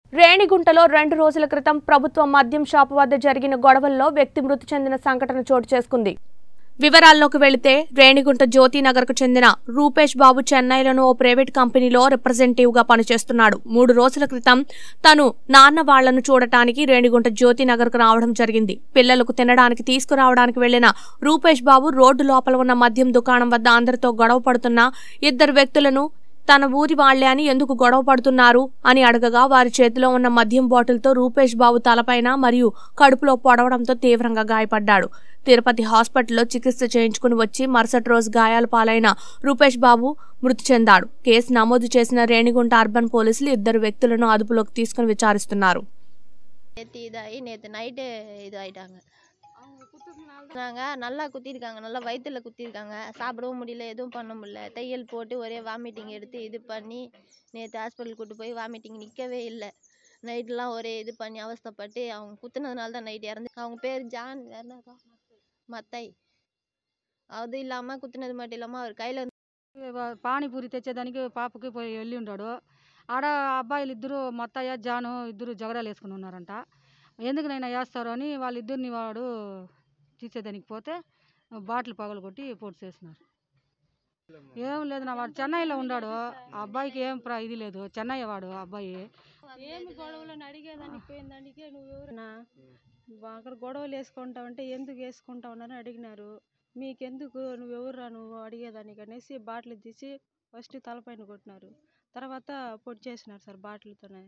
రేణిగుంటలో రెండు రోజుల క్రితం ప్రభుత్వ మద్యం షాపు వద్ద జరిగిన గొడవల్లో వ్యక్తి మృతి చెందిన సంఘటన చోటు చేసుకుంది వివరాల్లోకి వెళితే రేణిగుంట జ్యోతినగర్కు చెందిన రూపేష్ బాబు చెన్నైలోని ఓ ప్రైవేట్ కంపెనీలో రిప్రజెంటేటివ్ గా పనిచేస్తున్నాడు మూడు రోజుల క్రితం తను నాన్న వాళ్లను చూడటానికి రేణిగుంట జ్యోతినగర్కు రావడం జరిగింది పిల్లలకు తినడానికి తీసుకురావడానికి వెళ్లిన రూపేష్ బాబు రోడ్డు లోపల ఉన్న మద్యం దుకాణం వద్ద అందరితో గొడవ పడుతున్న ఇద్దరు వ్యక్తులను తన ఊరి వాళ్లే అని ఎందుకు గొడవ పడుతున్నారు అని అడగగా వారి చేతిలో ఉన్న మద్యం బాటిల్తో రూపేష్ బాబు తలపైన మరియు కడుపులో పొడవడంతో తీవ్రంగా గాయపడ్డాడు తిరుపతి హాస్పిటల్లో చికిత్స చేయించుకుని వచ్చి మరుసటి రోజు గాయాల పాలైన రూపేష్ బాబు మృతి చెందాడు కేసు నమోదు చేసిన రేణిగుంట అర్బన్ పోలీసులు ఇద్దరు వ్యక్తులను అదుపులోకి తీసుకుని విచారిస్తున్నారు நேற்று இதாகி நேற்று நைட்டு இதாயிட்டாங்க நாங்க நல்லா குத்திருக்காங்க நல்லா வயித்துல குத்திருக்காங்க சாப்பிடவும் முடியல எதுவும் பண்ண முடியல தையல் போட்டு ஒரே வாமிட்டிங் எடுத்து இது பண்ணி நேற்று ஹாஸ்பிட்டல் கூட்டு போய் வாமிட்டிங் நிற்கவே இல்லை நைட்லாம் ஒரே இது பண்ணி அவஸ்தைப்பட்டு அவங்க குத்துனதுனால தான் நைட் இறந்து அவங்க பேர் ஜான் வேற என்னக்கா மத்தை அது இல்லாமல் குத்துனது மட்டும் ఇல்லாமல் அவர் கையில் వా- పానీపూరి తెచ్చేదానికి పాపకి పోయి వెళ్ళి ఉన్నాడు ఆడ అబ్బాయిలు ఇద్దరు మొత్తయ్య జాను ఇద్దరు జగడాలు వేసుకుని ఉన్నారంట ఎందుకు నైనా వేస్తారు అని వాళ్ళిద్దరిని వాడు తీసేదానికి పోతే బాటిల్ పగలు కొట్టి పొడి చేసినారు ఏం లేదు నా వాడు చెన్నైలో ఉన్నాడు ఆ అబ్బాయికి ఏం ప్ర ఇది లేదు చెన్నై వాడు ఆ అబ్బాయి ఏమి గొడవలను అడిగేదానికి పోయిందానికే నువ్వు ఎవరునా అక్కడ గొడవలు వేసుకుంటావు అంటే ఎందుకు వేసుకుంటావు అని అడిగినారు మీకెందుకు నువ్వు ఎవరురా నువ్వు అడిగేదానికి అనేసి బాటిల్ తీసి ఫస్ట్ తలపైన కొట్టినారు తర్వాత పొడి చేసినారు సార్ బాటిల్తోనే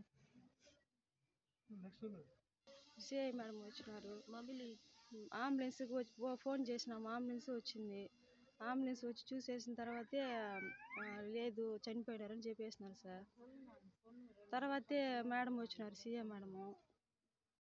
సిఐ మేడం వచ్చినారు మమ్మల్ని అంబులెన్స్కి వచ్చి ఫో- ఫోన్ చేసినాము అంబులెన్స్ వచ్చింది అంబులెన్స్ వచ్చి చూసేసిన తర్వాతే ఆ, లేదు చనిపోయినారని చెప్పేసినారు సార్ తర్వాతే మేడం వచ్చినారు సీఎం మేడము